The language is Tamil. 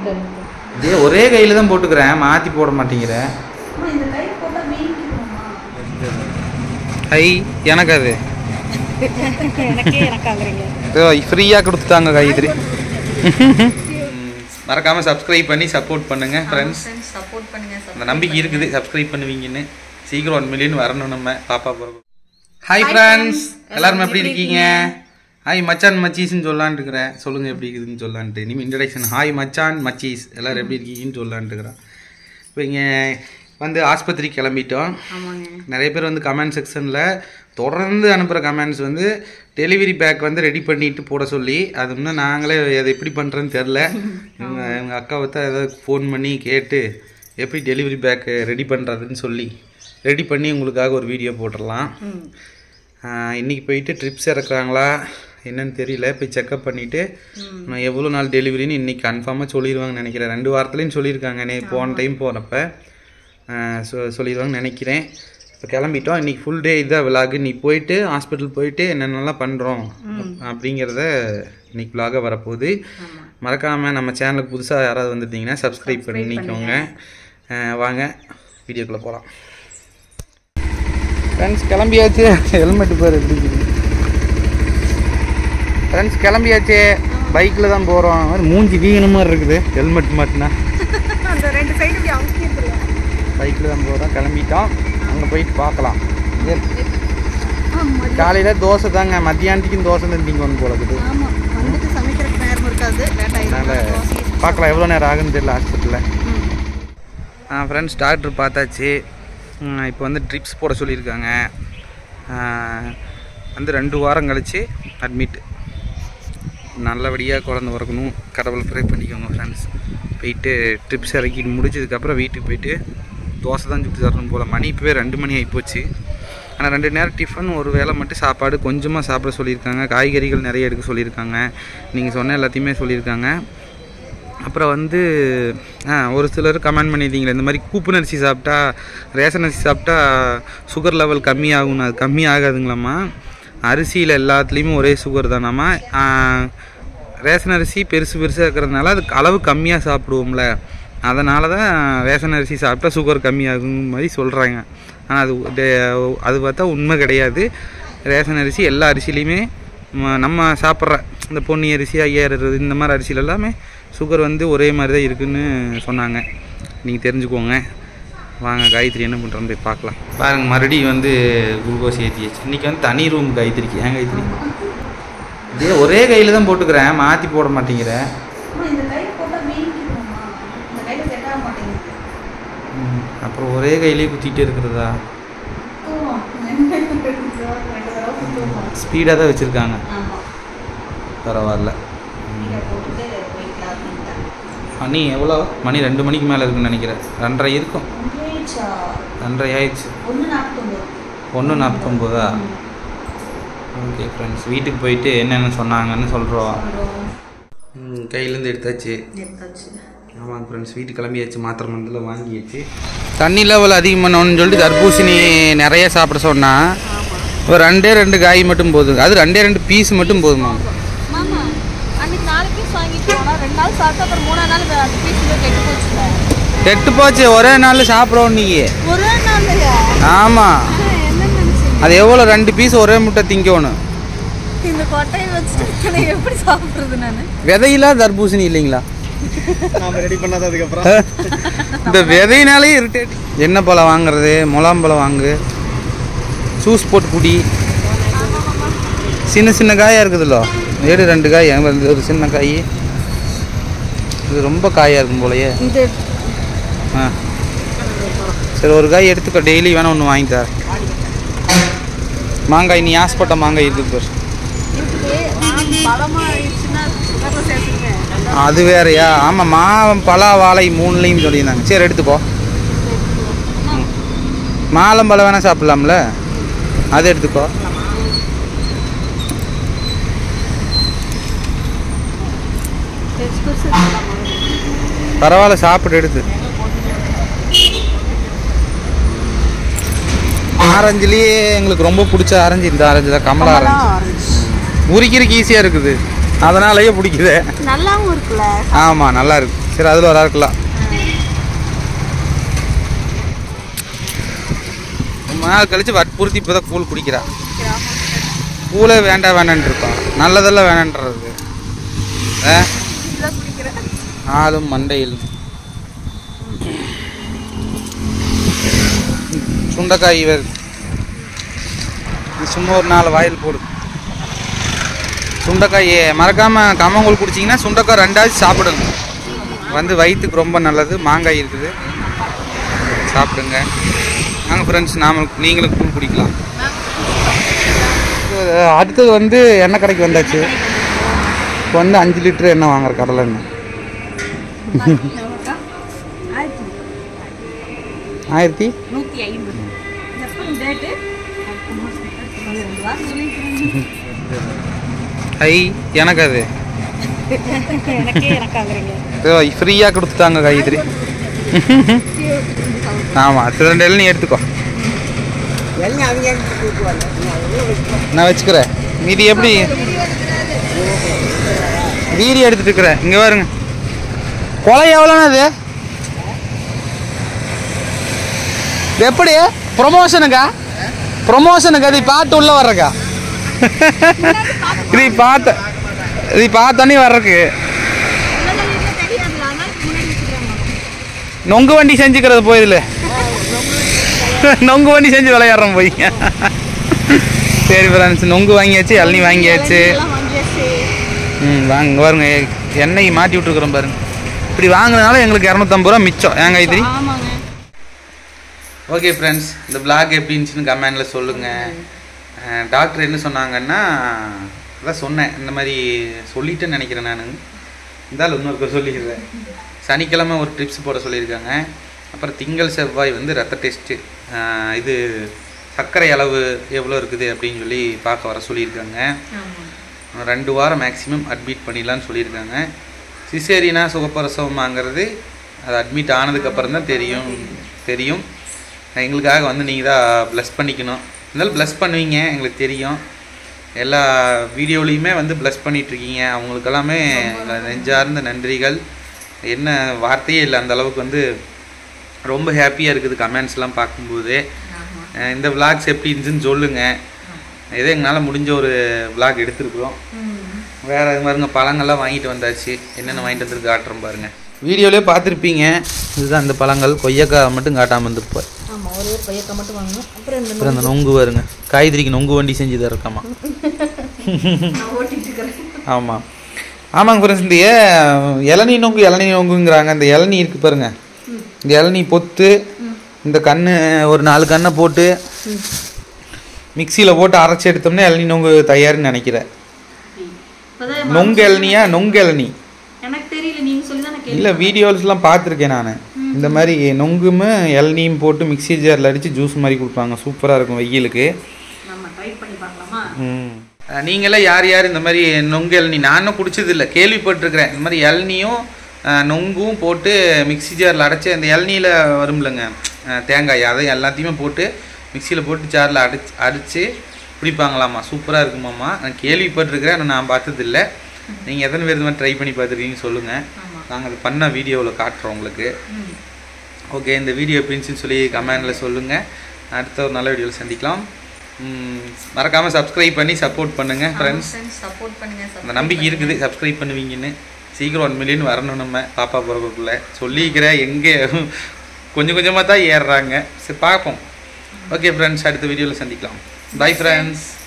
இந்த இருக்கு. இதே ஒரே கையில் தான் போட்டுக்கிறேன் மாற்றி போட மாட்டேங்கிறேன் அம்மா, இந்த கை போட்டா வீங்கிக்குமா ஐ எனக்கு அது எனக்கே எனக்காங்கிறீங்க ஃப்ரீயாக கொடுத்துட்டாங்க கைத்திரி மறக்காமல் சப்ஸ்கிரைப் பண்ணி சப்போர்ட் பண்ணுங்கள் ஃப்ரெண்ட்ஸ் சப்போர்ட் பண்ணுங்க அந்த நம்பிக்கை இருக்குது சப்ஸ்கிரைப் பண்ணுவீங்கன்னு சீக்கிரம் ஒன் மில்லியன் வரணும் நம்ம பாப்பா பிறகு ஹாய் ஃப்ரெண்ட்ஸ் எல்லாரும் எப்படி இருக்கீங்க ஹாய் மச்சான் மச்சீஸ்னு சொல்லான்னு இருக்கிறேன் சொல்லுங்கள் எப்படி இருக்குதுன்னு சொல்லான்ட்டு இனிமேல் இன்ட்ரடக்ஷன் ஹாய் மச்சான் மச்சீஸ் எல்லாரும் எப்படி இருக்கீங்கன்னு சொல்லான்ட்டு இருக்கிறேன் இப்போ இங்கே வந்து ஆஸ்பத்திரி கிளம்பிட்டோம் ஆமாங்க நிறைய பேர் வந்து கமெண்ட் செக்ஷனில் தொடர்ந்து அனுப்புகிற கமெண்ட்ஸ் வந்து டெலிவரி பேக் வந்து ரெடி பண்ணிட்டு போட சொல்லி அது இன்னும் நாங்களே அதை எப்படி பண்ணுறேன்னு தெரில எங்கள் எங்கள் அக்காவை தான் ஏதாவது ஃபோன் பண்ணி கேட்டு எப்படி டெலிவரி பேக்கு ரெடி பண்ணுறதுன்னு சொல்லி ரெடி பண்ணி உங்களுக்காக ஒரு வீடியோ போட்டுடலாம் ஆஹ் இன்னைக்கு போயிட்டு ட்ரிப்ஸ் இறக்குறாங்களா என்னன்னு தெரியல போய் செக்அப் பண்ணிவிட்டு நான் எவ்வளோ நாள் டெலிவரின்னு இன்னைக்கு கன்ஃபார்மாக சொல்லிடுவாங்கன்னு நினைக்கிறேன் ரெண்டு வாரத்துலேயும் சொல்லியிருக்காங்க நே போன டைம் போனப்போ சொ சொல்லிடுவாங்கன்னு நினைக்கிறேன் இப்போ கிளம்பிட்டோம் இன்னைக்கு ஃபுல் டே இதான் விலாகு நீ போயிட்டு ஹாஸ்பிட்டல் போயிட்டு என்னென்னலாம் பண்ணுறோம் அப்படிங்கிறத இன்னைக்கு விலாக வரப்போகுது மறக்காமல் நம்ம சேனலுக்கு புதுசாக யாராவது வந்துட்டீங்கன்னா சப்ஸ்கிரைப் பண்ணிக்கோங்க ஆஹ் வாங்க வீடியோக்குள்ளே போகலாம் ஃப்ரெண்ட்ஸ் கிளம்பியாச்சு ஹெல்மெட் பேர் எப்படி இருக்குது ஃப்ரெண்ட்ஸ் கிளம்பியாச்சு பைக்கில் தான் போகிறோம் மூஞ்சி வீங்கின மாதிரி இருக்குது ஹெல்மெட் மாட்டினா அந்த ரெண்டு சைடு இப்படி அமுக்கிட்டு பைக்கில் தான் போகிறோம் கிளம்பிட்டோம் அங்கே போயிட்டு பார்க்கலாம் காலையில் தோசை தாங்க மத்தியானத்துக்கும் தோசை தான் திங்க வந்து போல இருக்குது ஆமா வந்துட்டு சமைக்கிறதுக்கு நேரம் இருக்காது லேட் அதனால் ஆயிடும் பார்க்கலாம் எவ்வளோ நேரம் ஆகுன்னு தெரியல ஹாஸ்பிட்டலில் ஆ ஃப்ரெண்ட்ஸ் டாக்டர் பார்த்தாச்சு ம், இப்போ வந்து ட்ரிப்ஸ் போட சொல்லியிருக்காங்க ஆ, வந்து ரெண்டு வாரம் கழித்து அட்மிட் நல்லபடியாக குழந்த பிறக்கணும் கடவுளை ப்ரே பண்ணிக்கோங்க ஃப்ரெண்ட்ஸ் போயிட்டு ட்ரிப்ஸ் இறக்கிட்டு முடிச்சதுக்கப்புறம் வீட்டுக்கு போயிட்டு தோசை தான் சுட்டு தரணும் போல் மணி இப்போவே ரெண்டு மணி ஆகிப்போச்சு ஆனால் ரெண்டு நேரம் டிஃபன் ஒரு வேளை மட்டும் சாப்பாடு கொஞ்சமாக சாப்பிட சொல்லியிருக்காங்க காய்கறிகள் நிறைய எடுக்க சொல்லியிருக்காங்க நீங்கள் சொன்ன எல்லாத்தையுமே சொல்லியிருக்காங்க அப்புறம் வந்து ஆ ஒரு சிலர் கமெண்ட் பண்ணியிருந்தீங்களே இந்த மாதிரி கூப்பன் அரிசி சாப்பிட்டா ரேஷன் அரிசி சாப்பிட்டா சுகர் லெவல் கம்மியாகும் அது கம்மி ஆகாதுங்களாம்மா அரிசியில் எல்லாத்துலேயுமே ஒரே சுகர் தானாம்மா ஆ, ரேஷன் அரிசி பெருசு பெருசாக இருக்கிறதுனால அது அளவு கம்மியாக சாப்பிடுவோம்ல அதனால தான் ரேஷன் அரிசி சாப்பிட்டா சுகர் கம்மியாகும் மாதிரி சொல்கிறாங்க ஆனால் அது டே- அது பார்த்தா உண்மை கிடையாது ரேஷன் அரிசி எல்லா அரிசிலையுமே ம- நம்ம சாப்பிட்ற இந்த பொன்னி அரிசி ஐயாயிரம் இந்த மாதிரி அரிசியில் எல்லாமே சுகர் வந்து ஒரே மாதிரி தான் இருக்குன்னு சொன்னாங்க நீங்கள் தெரிஞ்சுக்கோங்க வாங்க காயத்ரி என்ன பண்ணுறோன்னு போய் பார்க்கலாம் பாருங்க மறுபடியும் வந்து குளுக்கோஸ் ஏற்றியாச்சு இன்றைக்கி வந்து தனி ரூம் காயத்ரிக்கு ஏன் காயத்ரி இதே ஒரே கையில் தான் போட்டுக்கிறேன் மாற்றி போட மாட்டேங்கிறேன் அம்மா, இந்த கை போட்டா வீங்கிக்குமா இந்த கையில செட் ஆக மாட்டேங்குது ம், அப்புறம் ஒரே கையிலேயே குத்திட்டே இருக்கிறதா தூரம் ரெண்டு தடவை தூரம் ஸ்பீடாக தான் வச்சுருக்காங்க ஆமா பரவாயில்ல இதை போட்டுட்டு போய்க்கலாம் அப்படின்ட்டாங்க மணி எவ்வளோ மணி ரெண்டு மணிக்கு மேலே இருக்குன்னு நினைக்கிறேன் ரெண்டரை இருக்கும் ஒன்றேச்சா ரெண்டரை ஆயிடுச்சு ஒன்று நாற்பத்தொம்பது ஒன்று நாற்பத்தொம்போதா ஓகே ஃப்ரெண்ட்ஸ் வீட்டுக்கு போயிட்டு என்னென்ன சொன்னாங்கன்னு சொல்கிறோம் கையிலேருந்து எடுத்தாச்சு எடுத்தாச்சு ஆமாங்க ஃப்ரெண்ட்ஸ் வீட்டுக்கு கிளம்பியாச்சு மாத்திரை மருந்தில் வாங்கியாச்சு தண்ணி லெவல் அதிகம் பண்ணணும்னு சொல்லிட்டு தர்பூசணி நிறைய சாப்பிட சொன்னா ஒரு ரெண்டே ரெண்டு காய் மட்டும் போதும் அது ரெண்டே ரெண்டு பீஸ் மட்டும் போதுமா மாமா அன்னைக்கு நாலு பீஸ் வாங்கிட்டு போனா ரெண்டு நாள் சாப்பிட்டா அப்புறம் மூணாவது நாள் அந்த பீஸ் கெட்டு போச்சுல கெட்டு போச்சு ஒரே நாள் சாப்பிட்றோம் நீ ஒரே நாள்லையா ஆமாம் என்ன நினைச்சீங்க அது எவ்வளோ ரெண்டு பீஸ் ஒரே முட்டை திங்கணும் இந்த கொட்டையை வச்சுட்டு நான் எப்படி சாப்பிடுறது நான் விதையில்லா தர்பூசணி இல்லைங்களா நாம ரெடி பண்ணாத அதுக்கப்புறம் இந்த விதையினாலே இரிட்டேட் என்ன பழம் வாங்குறது முலாம்பழம் வாங்கு ஜூஸ் போட்டு குடி சின்ன சின்ன காயாக இருக்குதுல்ல ஏடு ரெண்டு காய் அங்க வந்து ஒரு சின்ன காய் இது ரொம்ப காயாக இருக்கும் போலயே இது ஆ சரி ஒரு காய் எடுத்துக்கோ டெய்லி வேணா ஒன்று வாங்கி தரேன் மாங்காய் நீ ஆசைப்பட்ட மாங்காய் இருக்குது பாரு இருக்குது பழமா ஆயிடுச்சுன்னா சுகர்ல சேர்த்துருக்கேன் அது வேறயா ஆமாம் மா பலா வாழை மூணுலேயும் சொல்லியிருந்தாங்க சரி எடுத்துக்கோ ம். மாலம்பழம் வேணால் சாப்பிட்லாம்ல அது எடுத்துக்கோ பெருசு பெருசு இருக்கலாமா? பரவாயில்ல சாப்பிட்டு எடுத்து ஆரஞ்சுலேயே எங்களுக்கு ரொம்ப பிடிச்ச ஆரஞ்சு இந்த ஆரஞ்சு தான் கமலா ஆரஞ்சு உரிக்கிறதுக்கு ஈஸியாக இருக்குது அதனாலயே பிடிக்குது நல்லாவும் இருக்குல்ல ஆமாம் நல்லா இருக்கு சரி அதில் ஒரு இருக்கலாம் ரொம்ப நாள் கழிச்சு வற்புறுத்தி இப்போ தான் கூழ் குடிக்கிறா கூழே வேண்டாம் வேணான்ட்டு இருப்பான் நல்லதெல்லாம் வேணான்றது ஆ இதான் குடிக்கிறேன் ஆளும் மண்டையில் சுண்டைக்காய் வேறு இது சும்மா ஒரு நாலு வாயில் போடு சுண்டைக்காய் மறக்காமல் கம்மங்கூழ் குடிச்சிங்கன்னா சுண்டைக்காய் ரெண்டாவது சாப்பிடுங்க வந்து வயிற்றுக்கு ரொம்ப நல்லது மாங்காய் இருக்குது சாப்பிடுங்க நாங்கள் ஃப்ரெண்ட்ஸ் நாம நீங்களும் கூழ் குடிக்கலாம் அஹ் அடுத்தது வந்து எண்ணெய் கடைக்கு வந்தாச்சு இப்போ வந்து அஞ்சு லிட்டர் எண்ணெய் வாங்குற கடலை எண்ணெய் ஆயிரத்தி நூற்றி ஐம்பது எப்போ டேட்டு ரெண்டு வாரம் சொல்லியிருக்கிறேன் ஐ எனக்கு அது எனக்கே எனக்காகிறீங்க ஃப்ரீயாக கொடுத்துட்டாங்க கைத்திரி ஆமாம் அது ரெண்டு எல்லாம் நீ எடுத்துக்கோ நான் வச்சுக்கிறேன் மீதி எப்படி வீடியோ எடுத்துட்டு இருக்கிறேன் இங்கே பாருங்க கொலை எவ்வளோண்ணா அது இது எப்படி ப்ரொமோஷனுக்கா ப்ரொமோஷனுக்கு அது பாட்டு உள்ள வர்றக்கா இது பார்த்த இது பார்த்தோன்னே வர்றக்கு தெரியாதுல அதனால முன்னாடி வச்சுக்கிறேன் நொங்கு வண்டி செஞ்சுக்கிறது போயிதுல நொங்கு வண்டி செஞ்சு விளையாடுறோம் போய் சரி ஃப்ரெண்ட்ஸ் நொங்கு வாங்கியாச்சு இளநீ வாங்கியாச்சு எல்லாம் வாங்கியாச்சு ம் வாங்க பாருங்க எண்ணெய் மாட்டி விட்டுருக்குறோம் பாருங்க இப்படி வாங்குறதுனால எங்களுக்கு இரநூத்தம்பது ரூபா மிச்சம் ஏங்க இது ஆமாங்க ஓகே ஃப்ரெண்ட்ஸ் இந்த vlog எப்படி இருந்துச்சுன்னு கமெண்டில் சொல்லுங்கள் டாக்டர் என்ன சொன்னாங்கன்னா அதான் சொன்னேன் இந்த மாதிரி சொல்லிட்டேன்னு நினைக்கிறேன் நான் இருந்தாலும் இன்னொருக்க சொல்லிக்கிறேன் சனிக்கிழமை ஒரு ட்ரிப்ஸ் போட சொல்லியிருக்காங்க அப்புறம் திங்கள் செவ்வாய் வந்து ரத்த டெஸ்ட்டு இது சர்க்கரை அளவு எவ்வளோ இருக்குது அப்படின்னு சொல்லி பார்க்க வர சொல்லியிருக்காங்க ரெண்டு வாரம் மேக்ஸிமம் அட்மிட் பண்ணிடலான்னு சொல்லியிருக்காங்க சிசேரினா சுகப்பிரசவமாங்கிறது அது அட்மிட் ஆனதுக்கப்புறம் தான் தெரியும் தெரியும் எங்களுக்காக வந்து நீங்கள் தான் ப்ளஸ் பண்ணிக்கணும் இருந்தாலும் ப்ளஸ் பண்ணுவீங்க எங்களுக்கு தெரியும் எல்லா வீடியோலையுமே வந்து ப்ளஸ் பண்ணிகிட்ருக்கீங்க அவங்களுக்கு எல்லாமே நெஞ்சார்ந்த நன்றிகள் என்ன வார்த்தையே இல்லை அந்த அளவுக்கு வந்து ரொம்ப ஹாப்பியாக இருக்குது கமெண்ட்ஸ்லாம் பார்க்கும்போது அஹ் இந்த விளாக்ஸ் எப்படி இருந்துச்சுன்னு சொல்லுங்கள் ஏதோ எங்களால் முடிஞ்ச ஒரு விளாக் எடுத்திருக்கிறோம் வேறு இது பாருங்க பழங்கள்லாம் வாங்கிட்டு வந்தாச்சு என்னென்ன வாங்கிட்டு வந்துருக்கு காட்டுறோம் பாருங்க வீடியோலேயே பார்த்துருப்பீங்க இதுதான் இந்த பழங்கள் கொய்யக்காய் மட்டும் காட்டாமல் இருந்திருப்பார் ஆமாம் ஒரே ஒரு கொய்யக்காய் மட்டும் வாங்கணும் அப்புறம் இந்த அப்புறம் அந்த நொங்கு பாருங்க காய்கறிக்கு நொங்கு வண்டி செஞ்சு தரக்காமா நான் ஓட்டிட்டு இருக்கிறேன் ஆமாம் ஆமாங்க ஃப்ரெண்ட்ஸ் இந்த ஏ- இளநீ நொங்கு இளநீ நொங்குங்கிறாங்க இந்த இளநீ இருக்கு பாருங்க இந்த இளநீ பொத்து இந்த கண்ணு ஒரு நாலு கண்ணை போட்டு மிக்சியில் போட்டு அரைச்சி எடுத்தோம்னா இளநீ நொங்கு தயார்னு நினைக்கிறேன் இப்போதான் நொங்கு இளநியா நொங்கு இளநீ எனக்கு தெரியல நீங்கள் சொல்லி தான் நான் இல்லை வீடியோஸ்லாம் பார்த்துருக்கேன் நான் இந்த மாதிரி நொங்கும் இளநியும் போட்டு மிக்ஸி ஜாரில் அடித்து ஜூஸ் மாதிரி கொடுப்பாங்க சூப்பராக இருக்கும் வெயிலுக்கு நம்ம ட்ரை பண்ணி பார்க்கலாமா ம் நீங்களாம் யார் யார் இந்த மாதிரி நொங்கு இளநீ நானும் குடிச்சது இல்லை கேள்விப்பட்டிருக்கிறேன் இந்த மாதிரி இளநியும் அஹ், நொங்கும் போட்டு மிக்ஸி ஜாரில் அடைச்சி அந்த இளநியில் வரும்லங்க அஹ், தேங்காய் அதை எல்லாத்தையுமே போட்டு மிக்சியில் போட்டு ஜாரில் அடிச்சு அடித்து குடிப்பாங்களாம்மா சூப்பராக இருக்குமாம்மா நான் கேள்விப்பட்டிருக்கிறேன் ஆனால் நான் பார்த்ததில்ல நீங்கள் எத்தனை பேர் இந்த மாதிரி ட்ரை பண்ணி பார்த்துருக்கீங்கன்னு சொல்லுங்கள் நாங்கள் அது பண்ண வீடியோவில் காட்டுறோம் உங்களுக்கு ஓகே இந்த வீடியோ எப்படி இருந்துச்சுன்னு சொல்லி கமெண்டில் சொல்லுங்கள் அடுத்த ஒரு நல்ல வீடியோவில் சந்திக்கலாம் மறக்காமல் சப்ஸ்கிரைப் பண்ணி சப்போர்ட் பண்ணுங்கள் ஃப்ரெண்ட்ஸ் சப்போர்ட் பண்ணுங்க அந்த நம்பிக்கை இருக்குது சப்ஸ்கிரைப் பண்ணுவீங்கன்னு சீக்கிரம் ஒன் மில்லியன் வரணும் நம்ம பாப்பா பிறகுக்குள்ளே சொல்லிக்கிறேன் எங்கே கொஞ்சம் கொஞ்சமாக தான் ஏறுறாங்க சரி பார்ப்போம் ஓகே ஃப்ரெண்ட்ஸ் அடுத்த வீடியோவில் சந்திக்கலாம் பை ஃப்ரெண்ட்ஸ்